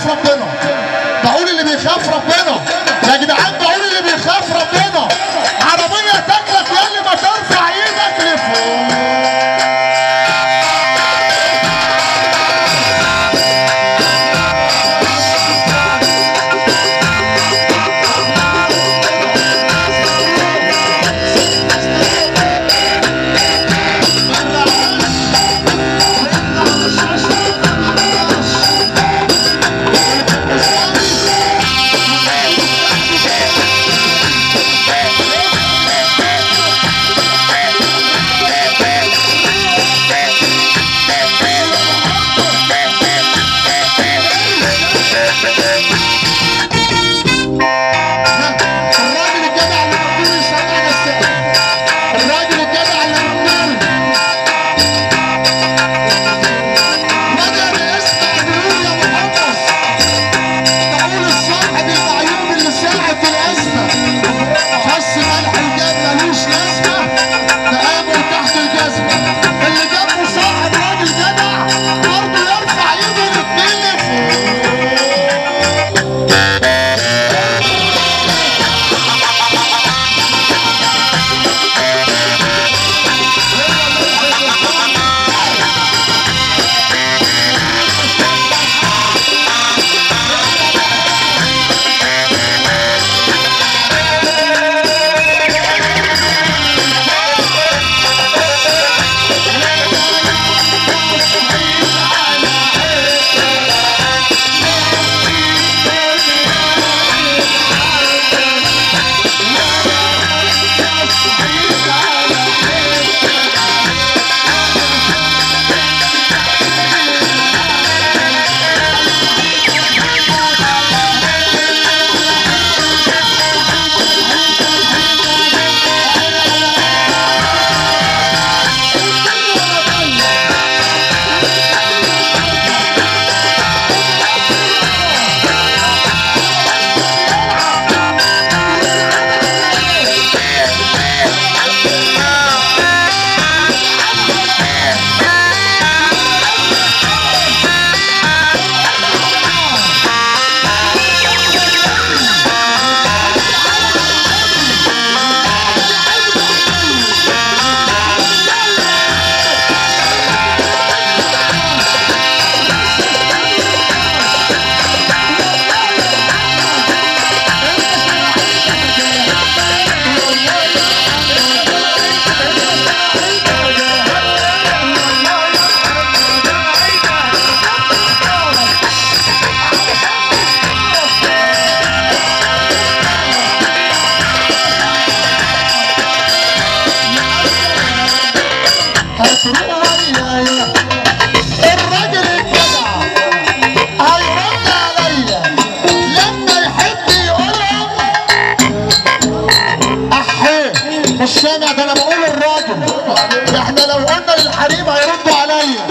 بيخاف ربنا بقول اللي بيخاف ربنا يا جدعان بقول اللي بيخاف ربنا عربيه تاكلك يا اللي ما ترفع ايدك لفوق الراجل الجدع اللي مقدور يسمعنا السقف الراجل الجدع اللي مقدور بدأ يسمع بيقول يا محمد بقول الصاحب المعيوب اللي ساعد في الأزمة فص ملح الجاب ملوش لازمة تقاموا تحت الجزمة اللي جنبه صاحب راجل جدع برضه يرفع ايده الاتنين لفوق هتروح عليا الراجل الجدع هيرد عليا لما يحب يقولهم احيه مش سامع ده انا بقول الراجل احنا لو قلنا للحريم هيردوا عليا